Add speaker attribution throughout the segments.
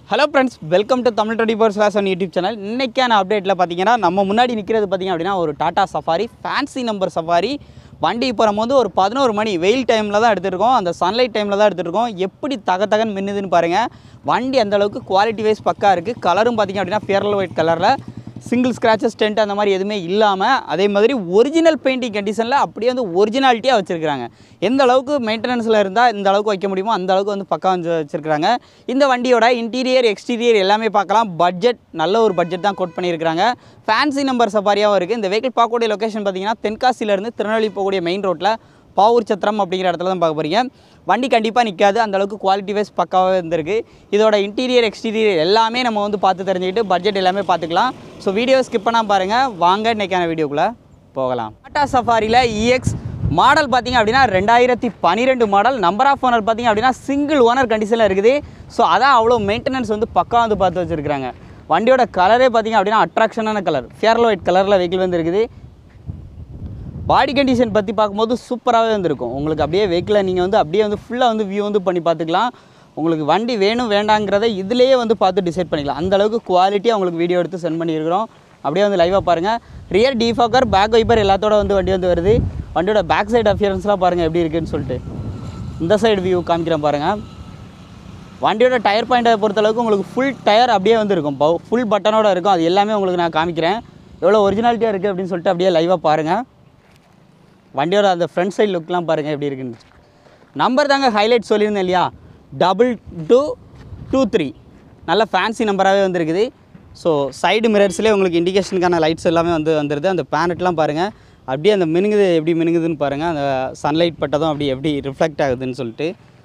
Speaker 1: hello friends welcome to Tamil twenty four slash one YouTube channel இன்றைக்கான அப்டேட்டில் பார்த்தீங்கன்னா நம்ம முன்னாடி நிற்கிறது பார்த்தீங்க அப்படின்னா ஒரு Tata safari fancy number safari வண்டி இப்போ நம்ம வந்து ஒரு பதினோரு மணி வெயில் டைமில் தான் எடுத்துருக்கோம் அந்த சன்லைட் டைமில் தான் எடுத்துருக்கோம் எப்படி தக தகன்னு மின்னுதுன்னு பாருங்கள் வண்டி அந்த அளவுக்கு குவாலிட்டி வைஸ் பக்கா இருக்குது கலரும் பார்த்தீங்க அப்படின்னா ஃபேரல் ஒயிட் கலரில் சிங்கிள் ஸ்க்ராச்சஸ் டென்ட் அந்த மாதிரி எதுவுமே இல்லாமல் அதே மாதிரி ஒரிஜினல் பெயிண்டிங் கண்டிஷனில் அப்படியே வந்து ஒரிஜினாலிட்டியாக வச்சுருக்காங்க எந்த அளவுக்கு மெயின்டெனன்ஸில் இருந்தால் இந்த அளவுக்கு வைக்க முடியுமோ அந்த அளவுக்கு வந்து பக்கா வந்து வச்சுருக்காங்க இந்த வண்டியோட இன்டீரியர் எக்ஸ்டீரியர் எல்லாமே பார்க்கலாம் பட்ஜெட் நல்ல ஒரு பட்ஜெட் தான் கோட் பண்ணியிருக்காங்க ஃபேன்சி நம்பர் சஃபாரியாகவும் இருக்குது இந்த வெஹிக்கிள் பார்க்கக்கூடிய லொக்கேஷன் பார்த்தீங்கன்னா தென்காசியிலேருந்து திருநெல்வேலி போகக்கூடிய மெயின் ரோட்டில் பாவூர் சத்திரம் அப்படிங்கிற இடத்துல தான் பார்க்க போகிறீங்க வண்டி கண்டிப்பாக நிற்காது அந்த அளவுக்கு குவாலிட்டி வைஸ் பக்காவாக இருந்திருக்கு இதோட இன்டீரியர் எக்ஸ்டீரியர் எல்லாமே நம்ம வந்து பார்த்து தெரிஞ்சுக்கிட்டு பட்ஜெட் எல்லாமே பார்த்துக்கலாம் ஸோ வீடியோ ஸ்கிப் பண்ணால் பாருங்கள் வாங்க இன்றைக்கான வீடியோக்குள்ளே போகலாம் டாடா சஃபாரியில் இஎக்ஸ் மாடல் பார்த்தீங்க அப்படின்னா ரெண்டாயிரத்தி பன்னிரெண்டு மாடல் நம்பர் ஆஃப் ஓனர் பார்த்தீங்க அப்படின்னா சிங்கிள் ஓனர் கண்டிஷனில் இருக்குது ஸோ அதான் அவ்வளோ மெயின்டெனன்ஸ் வந்து பக்கா வந்து பார்த்து வச்சுருக்காங்க வண்டியோட கலரே பார்த்தீங்க அப்படின்னா அட்ராக்ஷனான கலர் ஃபேரல் ஒயிட் கலரில் வெஹிக்கிள் வந்து இருக்குது பாடி கண்டிஷன் பற்றி பார்க்கும்போது சூப்பராகவே வந்திருக்கும் உங்களுக்கு அப்படியே வெஹிக்கிளை நீங்கள் வந்து அப்படியே வந்து ஃபுல்லாக வந்து வியூ வந்து பண்ணி பார்த்துக்கலாம் உங்களுக்கு வண்டி வேணும் வேண்டாங்கிறத இதுலேயே வந்து பார்த்து டிசைட் பண்ணிக்கலாம் அந்த அளவுக்கு குவாலிட்டியாக உங்களுக்கு வீடியோ எடுத்து சென்ட் பண்ணியிருக்கிறோம் அப்படியே வந்து லைவாக பாருங்கள் ரியர் டிஃபாக்கர் பேக் வைப்பர் எல்லாத்தோட வந்து வண்டி வந்து வருது வண்டியோட பேக் சைடு அஃபியரன்ஸ்லாம் பாருங்கள் எப்படி இருக்குன்னு சொல்லிட்டு இந்த சைடு வியூ காமிக்கிறேன் பாருங்கள் வண்டியோட டயர் பாயிண்ட்டை பொறுத்தளவுக்கு உங்களுக்கு ஃபுல் டயர் அப்படியே வந்து இருக்கும் ஃபுல் பட்டனோட இருக்கும் அது எல்லாமே உங்களுக்கு நான் காமிக்கிறேன் எவ்வளோ ஒரிஜினாலிட்டியாக இருக்குது அப்படின்னு சொல்லிட்டு அப்படியே லைவாக பாருங்கள் வண்டியோட அந்த ஃப்ரண்ட் சைடு லுக்லாம் பாருங்கள் எப்படி இருக்குன்னு நம்பர் தாங்க ஹைலைட் சொல்லியிருந்தேன் இல்லையா டபுள் டூ டூ த்ரீ நல்ல ஃபேன்சி நம்பராகவே வந்திருக்குது ஸோ சைடு மிரர்ஸ்லேயே உங்களுக்கு இண்டிகேஷனுக்கான லைட்ஸ் எல்லாமே வந்து வந்துடுது அந்த பேனட்லாம் பாருங்கள் அப்படியே அந்த மினுங்குது எப்படி மினுங்குதுன்னு பாருங்கள் அந்த சன்லைட் பட்டதும் அப்படி எப்படி ரிஃப்ளெக்ட் ஆகுதுன்னு சொல்லிட்டு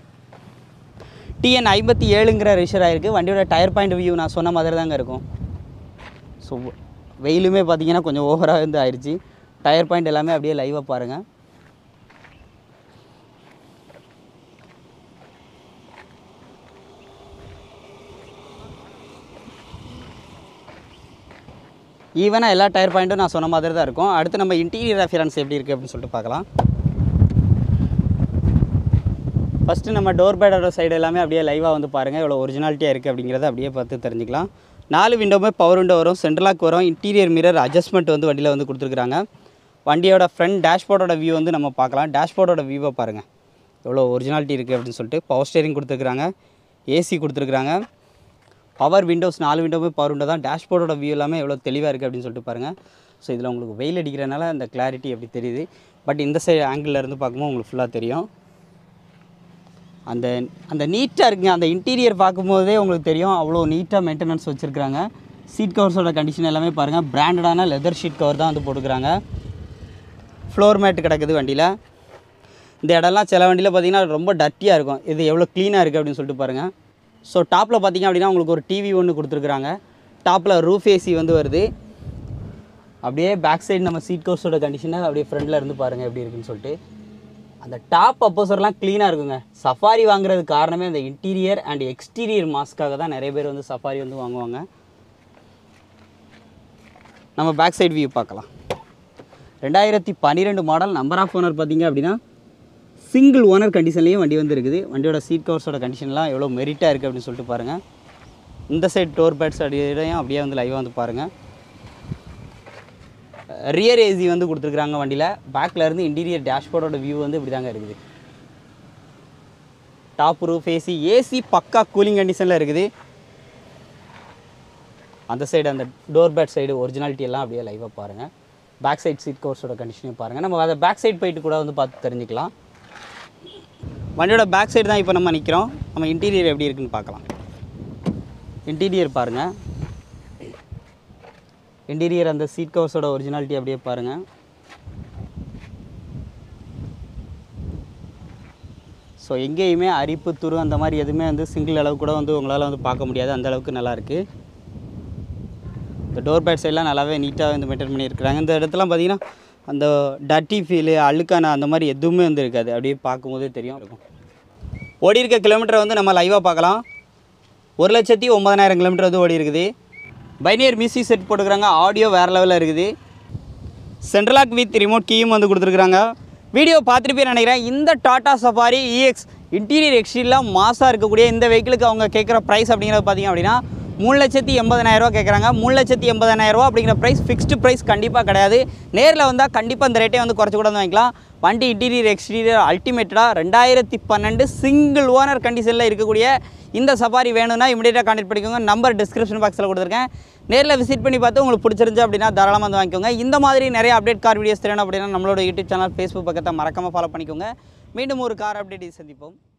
Speaker 1: டிஎன் ஐம்பத்தி ஏழுங்கிற ரிஜிஸ்டர் ஆகிருக்கு வண்டியோட டயர் பாயிண்ட் வியூ நான் சொன்ன மாதிரி தாங்க இருக்கும் ஸோ வெயிலுமே பார்த்தீங்கன்னா கொஞ்சம் ஓவராக வந்து ஆயிடுச்சு டயர் பாயிண்ட் எல்லாமே அப்படியே லைவாக பாருங்கள் ஈவனாக எல்லா டயர் பாயிண்ட்டும் நான் சொன்ன மாதிரி தான் இருக்கும் அடுத்து நம்ம இன்டீரியர் ரெஃபரன்ஸ் எப்படி இருக்குது அப்படின்னு சொல்லிட்டு பார்க்கலாம் ஃபஸ்ட்டு நம்ம டோர் பேடோட சைடு எல்லாமே அப்படியே லைவாக வந்து பாருங்கள் எவ்வளோ ஒரிஜினாலிட்டியாக இருக்குது அப்படிங்கிறத அப்படியே பார்த்து தெரிஞ்சுக்கலாம் நாலு விண்டோமே பவர் விண்டோ வரும் சென்ட்ரலாக் வரும் இன்டீரியர் மிரர் அட்ஜஸ்ட்மெண்ட் வந்து வண்டியில் வந்து கொடுத்துருக்குறாங்க வண்டியோட ஃப்ரண்ட் டேஷ்போர்டோட வியூ வந்து நம்ம பார்க்கலாம் டேஷ்போர்டோட வியூவை பாருங்கள் எவ்வளோ ஒரிஜினாலிட்டி இருக்குது அப்படின்னு சொல்லிட்டு பவர் ஸ்டேரிங் கொடுத்துருக்குறாங்க ஏசி கொடுத்துருக்குறாங்க பவர் விண்டோஸ் நாலு விண்டோமே பவர் விண்டோ தான் டேஷ்போர்டோட வியூ எல்லாமே எவ்வளோ தெளிவாக இருக்குது அப்படின்னு சொல்லிட்டு பாருங்கள் ஸோ இதில் உங்களுக்கு வெயில் அடிக்கிறனால அந்த கிளாரிட்டி அப்படி தெரியுது பட் இந்த சைடு ஆங்கிளில் இருந்து பார்க்கும்போது உங்களுக்கு ஃபுல்லாக தெரியும் அந்த அந்த நீட்டாக இருக்குங்க அந்த இன்டீரியர் பார்க்கும்போதே உங்களுக்கு தெரியும் அவ்வளோ நீட்டாக மெயின்டெனன்ஸ் வச்சுருக்காங்க சீட் கவர்ஸோட கண்டிஷன் எல்லாமே பாருங்கள் பிராண்டடான லெதர் ஷீட் கவர் தான் வந்து போட்டுக்கிறாங்க ஃப்ளோர் மேட் கிடக்குது வண்டியில் இந்த இடம்லாம் சில வண்டியில் பார்த்தீங்கன்னா ரொம்ப டர்ட்டியாக இருக்கும் இது எவ்வளோ க்ளீனாக இருக்குது அப்படின்னு சொல்லிட்டு பாருங்கள் ஸோ டாப்பில் பார்த்தீங்க அப்படின்னா உங்களுக்கு ஒரு டிவி ஒன்று கொடுத்துருக்குறாங்க டாப்பில் ரூஃப் ஏசி வந்து வருது அப்படியே பேக் சைடு நம்ம சீட் கவர்ஸோட கண்டிஷனை அப்படியே ஃப்ரண்டில் இருந்து பாருங்கள் எப்படி இருக்குன்னு சொல்லிட்டு அந்த டாப் அப்போசர்லாம் க்ளீனாக இருக்குங்க சஃபாரி வாங்குறது காரணமே அந்த இன்டீரியர் அண்ட் எக்ஸ்டீரியர் மாஸ்க்காக தான் நிறைய பேர் வந்து சஃபாரி வந்து வாங்குவாங்க நம்ம பேக் சைடு வியூ பார்க்கலாம் ரெண்டாயிரத்தி பன்னிரெண்டு மாடல் நம்பர் ஆஃப் ஓனர் பார்த்தீங்க அப்படின்னா சிங்கிள் ஓனர் கண்டிஷன்லேயும் வண்டி வந்து இருக்குது வண்டியோட சீட் கவர்ஸோட கண்டிஷன்லாம் எவ்வளோ மெரிட்டாக இருக்குது அப்படின்னு சொல்லிட்டு பாருங்கள் இந்த சைடு டோர் பேட்ஸ் அடியும் அப்படியே வந்து லைவாக வந்து பாருங்கள் ரியர் ஏசி வந்து கொடுத்துருக்குறாங்க வண்டியில் பேக்கில் இருந்து இன்டீரியர் டேஷ்போர்டோட வியூ வந்து இப்படி தாங்க இருக்குது டாப் ரூஃப் ஏசி ஏசி பக்கா கூலிங் கண்டிஷனில் இருக்குது அந்த சைடு அந்த டோர் பேட் சைடு ஒரிஜினாலிட்டி எல்லாம் அப்படியே லைவாக பாருங்கள் பேக் சைடு சீட் கவர்ஸோட கண்டிஷனையும் பாருங்கள் நம்ம அதை பேக் சைடு போயிட்டு கூட வந்து பார்த்து தெரிஞ்சுக்கலாம் வண்டியோட பேக் சைடு தான் இப்போ நம்ம நிற்கிறோம் நம்ம இன்டீரியர் எப்படி இருக்குன்னு பார்க்கலாம் இன்டீரியர் பாருங்கள் இன்டீரியர் அந்த சீட் கவர்ஸோட ஒரிஜினாலிட்டி அப்படியே பாருங்கள் ஸோ எங்கேயுமே அரிப்பு துரு அந்த மாதிரி எதுவுமே வந்து சிங்கிள் அளவு கூட வந்து உங்களால் வந்து பார்க்க முடியாது அந்த அளவுக்கு நல்லா இருக்கு இந்த டோர் பேட் சைட்லாம் நல்லாவே நீட்டாக வந்து மெயின்டைன் பண்ணியிருக்கிறாங்க இந்த இடத்துலாம் பார்த்தீங்கன்னா அந்த டர்ட்டி ஃபீலு அழுக்கான அந்த மாதிரி எதுவுமே வந்து இருக்காது அப்படியே பார்க்கும்போதே தெரியும் இருக்கும் ஓடி இருக்க கிலோமீட்டர் வந்து நம்ம லைவாக பார்க்கலாம் ஒரு லட்சத்தி ஒம்பதனாயிரம் கிலோமீட்டர் வந்து ஓடி இருக்குது பைனியர் மியூசிக் செட் போட்டுக்கிறாங்க ஆடியோ வேறு லெவலில் இருக்குது சென்ட்ரலாக் வித் ரிமோட் கீயும் வந்து கொடுத்துருக்குறாங்க வீடியோ பார்த்துருப்பே நினைக்கிறேன் இந்த டாடா சஃபாரி இஎக்ஸ் இன்டீரியர் எக்ஸ்டீரியர்லாம் மாசாக இருக்கக்கூடிய இந்த வெஹிக்கிளுக்கு அவங்க கேட்குற ப்ரைஸ் அப்படிங்கிறது பார்த்தீங்க அப்படின்னா மூணு லட்சத்தி எண்பதனாயிரரூவா கேட்குறாங்க மூணு லட்சத்தி எண்பதனாயிரரூவா அப்படிங்கிற ப்ரைஸ் ஃபிக்ஸ்டு ப்ரைஸ் கண்டிப்பாக கிடையாது நேரில் வந்தால் கண்டிப்பாக இந்த ரேட்டே வந்து குறைச்சி கூட வந்து வாங்கிக்கலாம் வண்டி இன்டீரியர் எக்ஸ்டீரியர் அல்டிமேட்டடாக ரெண்டாயிரத்தி பன்னெண்டு சிங்கிள் ஓனர் கண்டிஷனில் இருக்கக்கூடிய இந்த சஃபாரி வேணும்னா இமீடியட்டாக கான்டெக்ட் பண்ணிக்கோங்க நம்பர் டிஸ்கிரிப்ஷன் பாக்ஸில் கொடுத்துருக்கேன் நேரில் விசிட் பண்ணி பார்த்து உங்களுக்கு பிடிச்சிருந்துச்சு அப்படின்னா தாராளமாக வந்து வாங்கிக்கோங்க இந்த மாதிரி நிறைய அப்டேட் கார் வீடியோஸ் தெரியணும் அப்படின்னா நம்மளோட யூடியூப் சேனல் ஃபேஸ்புக் பக்கத்தை மறக்காமல் ஃபாலோ பண்ணிக்கோங்க மீண்டும் ஒரு கார் அப்டேட் சந்திப்போம்